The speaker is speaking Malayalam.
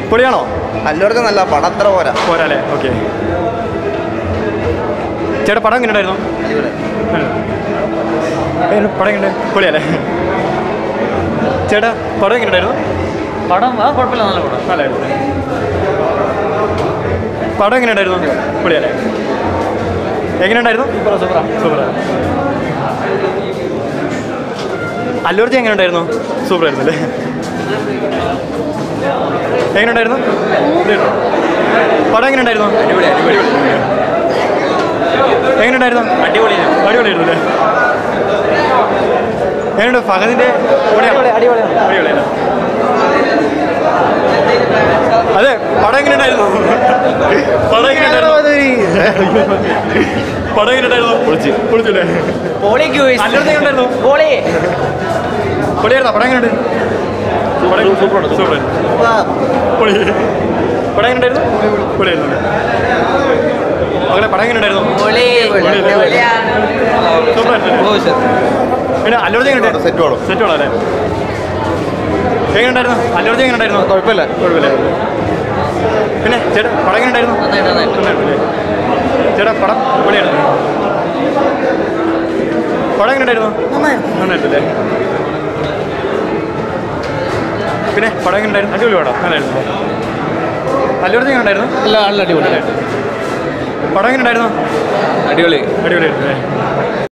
പൊളിയാണോ അല്ലൂർക്ക് നല്ല പടം അത്ര പോരാ പോരാല്ലേ ഓക്കെ ചേട്ടാ പടം എങ്ങനെ ഉണ്ടായിരുന്നു ഏ, പടം എങ്ങനെ പൊളിയല്ലേ ചേട്ടാ പടം എങ്ങനെ ഉണ്ടായിരുന്നു പടം ആ കുഴപ്പമില്ല നല്ല പടം നല്ലായിരുന്നു പടം എങ്ങനെ ഉണ്ടായിരുന്നു പൊളിയല്ലേ എങ്ങനെ ഉണ്ടായിരുന്നു സൂപ്പർ അല്ലൂർജി എങ്ങനെ ഉണ്ടായിരുന്നു സൂപ്പർ ആയിരുന്നു അല്ലേ എങ്ങനെ ഉണ്ടായിരുന്നു പടം എങ്ങനെ ഉണ്ടായിരുന്നു എങ്ങനെ ഉണ്ടായിരുന്നു അടിപൊളിയായിരുന്നു അടിപൊളിയായിരുന്നു അല്ലേ എങ്ങനെയുണ്ട് ഫഹദിന്റെ അടിപൊളിയാണ് അതെ പടം എങ്ങനെ ഉണ്ടായിരുന്നു പടം എങ്ങനെ ഉണ്ടായിരുന്നു പടം എങ്ങനെ ഉണ്ടായിരുന്നു പൊളിച്ച് പൊളിച്ചല്ലേ അല്ലൂർജി എങ്ങനെ ഉണ്ടായിരുന്നു പൊളിയായിരുന്നോ പടം എങ്ങനെയുണ്ട് സൂപ്പർ സൂപ്പർ പൊളി പടം എങ്ങനെ ഉണ്ടായിരുന്നു പൊളിയായിരുന്നു മകളെ പടം എങ്ങനെ ഉണ്ടായിരുന്നു സൂപ്പർ ആയിരുന്നു പിന്നെ അല്ലൂർജി എങ്ങനെ സെറ്റ് വേണം സെറ്റ് വേണം അല്ലേ എങ്ങനെ ഉണ്ടായിരുന്നു അല്ലൂർജി എങ്ങനെ ഉണ്ടായിരുന്നു കുഴപ്പമില്ല കുഴപ്പമില്ല പിന്നെ ചേട്ടാ പടം എങ്ങനെ ഉണ്ടായിരുന്നു നന്നായിട്ട് നന്നായിട്ട് നന്നായിരുന്നല്ലേ? ചേട്ടാ പടം പൊളിയായിരുന്നു പടം എങ്ങനെ ഉണ്ടായിരുന്നു നന്നായിരുന്നല്ലേ പിന്നെ പടം എങ്ങനെ ഉണ്ടായിരുന്നു അടിപൊളി പടം നന്നായിരുന്നു അല്ലൂർജി എങ്ങനെ ഉണ്ടായിരുന്നു അല്ല നല്ല അടിപൊളി പടം എങ്ങനെ ഉണ്ടായിരുന്നു അടിപൊളി അടിപൊളിയായിരുന്നു അല്ലേ